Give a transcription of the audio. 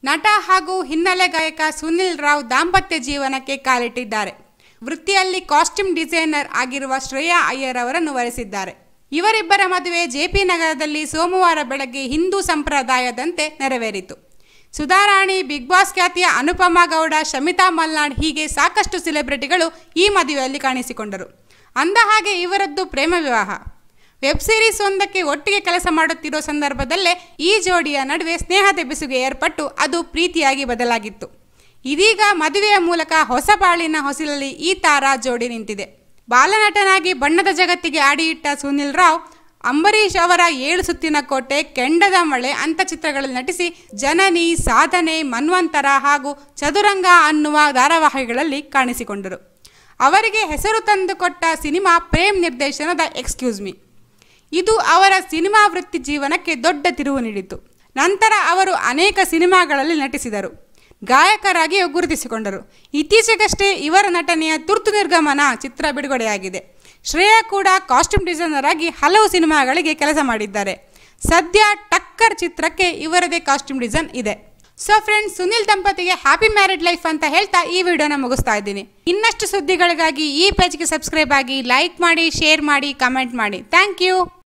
ನಟ ಹಾಗೂ ಹಿನ್ನೆಲೆ ಗಾಯಕ ಸುನಿಲ್ ರಾವ್ ದಾಂಪತ್ಯ ಜೀವನಕ್ಕೆ ಕಾಲಿಟ್ಟಿದ್ದಾರೆ ವೃತ್ತಿಯಲ್ಲಿ ಕಾಸ್ಟ್ಯೂಮ್ ಡಿಸೈನರ್ ಆಗಿರುವ ಶ್ರೇಯಾ ಅಯ್ಯರ್ ಅವರನ್ನು ವರಿಸಿದ್ದಾರೆ ಇವರಿಬ್ಬರ ಮದುವೆ ಜೆಪಿ ನಗರದಲ್ಲಿ ಸೋಮವಾರ ಬೆಳಗ್ಗೆ ಹಿಂದೂ ಸಂಪ್ರದಾಯದಂತೆ ನೆರವೇರಿತು ಸುಧಾರಾಣಿ ಬಿಗ್ ಬಾಸ್ ಖ್ಯಾತಿಯ ಅನುಪಮಾ ಗೌಡ ಶಮಿತಾ ಮಲ್ನಾಡ್ ಹೀಗೆ ಸಾಕಷ್ಟು ಸೆಲೆಬ್ರಿಟಿಗಳು ಈ ಮದುವೆಯಲ್ಲಿ ಕಾಣಿಸಿಕೊಂಡರು ಅಂದಹಾಗೆ ಇವರದ್ದು ಪ್ರೇಮ ವಿವಾಹ ವೆಬ್ ಸೀರೀಸ್ ಒಂದಕ್ಕೆ ಒಟ್ಟಿಗೆ ಕೆಲಸ ಮಾಡುತ್ತಿರೋ ಸಂದರ್ಭದಲ್ಲೇ ಈ ಜೋಡಿಯ ನಡುವೆ ಸ್ನೇಹದ ಬೆಸುಗೆ ಏರ್ಪಟ್ಟು ಅದು ಪ್ರೀತಿಯಾಗಿ ಬದಲಾಗಿತ್ತು ಇದೀಗ ಮದುವೆಯ ಮೂಲಕ ಹೊಸ ಬಾಳಿನ ಹೊಸಿಲಲ್ಲಿ ಈ ತಾರಾ ಜೋಡಿ ನಿಂತಿದೆ ಬಾಲನಟನಾಗಿ ಬಣ್ಣದ ಜಗತ್ತಿಗೆ ಆಡಿಯಿಟ್ಟ ಸುನಿಲ್ ರಾವ್ ಅಂಬರೀಷ್ ಅವರ ಏಳು ಸುತ್ತಿನ ಕೋಟೆ ಕೆಂಡದ ಮಳೆ ಅಂತ ಚಿತ್ರಗಳಲ್ಲಿ ನಟಿಸಿ ಜನನಿ ಸಾಧನೆ ಮನ್ವಂತರ ಹಾಗೂ ಚದುರಂಗ ಅನ್ನುವ ಧಾರಾವಾಹಿಗಳಲ್ಲಿ ಕಾಣಿಸಿಕೊಂಡರು ಅವರಿಗೆ ಹೆಸರು ತಂದುಕೊಟ್ಟ ಸಿನಿಮಾ ಪ್ರೇಮ್ ನಿರ್ದೇಶನದ ಎಕ್ಸ್ಕ್ಯೂಸ್ ಮಿ ಇದು ಅವರ ಸಿನಿಮಾ ವೃತ್ತಿ ಜೀವನಕ್ಕೆ ದೊಡ್ಡ ತಿರುವು ನೀಡಿತು ನಂತರ ಅವರು ಅನೇಕ ಸಿನಿಮಾಗಳಲ್ಲಿ ನಟಿಸಿದರು ಗಾಯಕರಾಗಿಯೂ ಗುರುತಿಸಿಕೊಂಡರು ಇತ್ತೀಚೆಗಷ್ಟೇ ಇವರ ನಟನೆಯ ತುರ್ತು ನಿರ್ಗಮನ ಚಿತ್ರ ಬಿಡುಗಡೆಯಾಗಿದೆ ಶ್ರೇಯಾ ಕೂಡ ಕಾಸ್ಟ್ಯೂಮ್ ಡಿಸೈನರ್ ಆಗಿ ಹಲವು ಸಿನಿಮಾಗಳಿಗೆ ಕೆಲಸ ಮಾಡಿದ್ದಾರೆ ಸದ್ಯ ಟಕ್ಕರ್ ಚಿತ್ರಕ್ಕೆ ಇವರದೇ ಕಾಸ್ಟ್ಯೂಮ್ ಡಿಸೈನ್ ಇದೆ ಸೊ ಫ್ರೆಂಡ್ಸ್ ಸುನಿಲ್ ದಂಪತಿಗೆ ಹ್ಯಾಪಿ ಮ್ಯಾರಿಡ್ ಲೈಫ್ ಅಂತ ಹೇಳ್ತಾ ಈ ವಿಡಿಯೋನ ಮುಗಿಸ್ತಾ ಇದ್ದೀನಿ ಇನ್ನಷ್ಟು ಸುದ್ದಿಗಳಿಗಾಗಿ ಈ ಪೇಜ್ಗೆ ಸಬ್ಸ್ಕ್ರೈಬ್ ಆಗಿ ಲೈಕ್ ಮಾಡಿ ಶೇರ್ ಮಾಡಿ ಕಮೆಂಟ್ ಮಾಡಿ ಥ್ಯಾಂಕ್ ಯು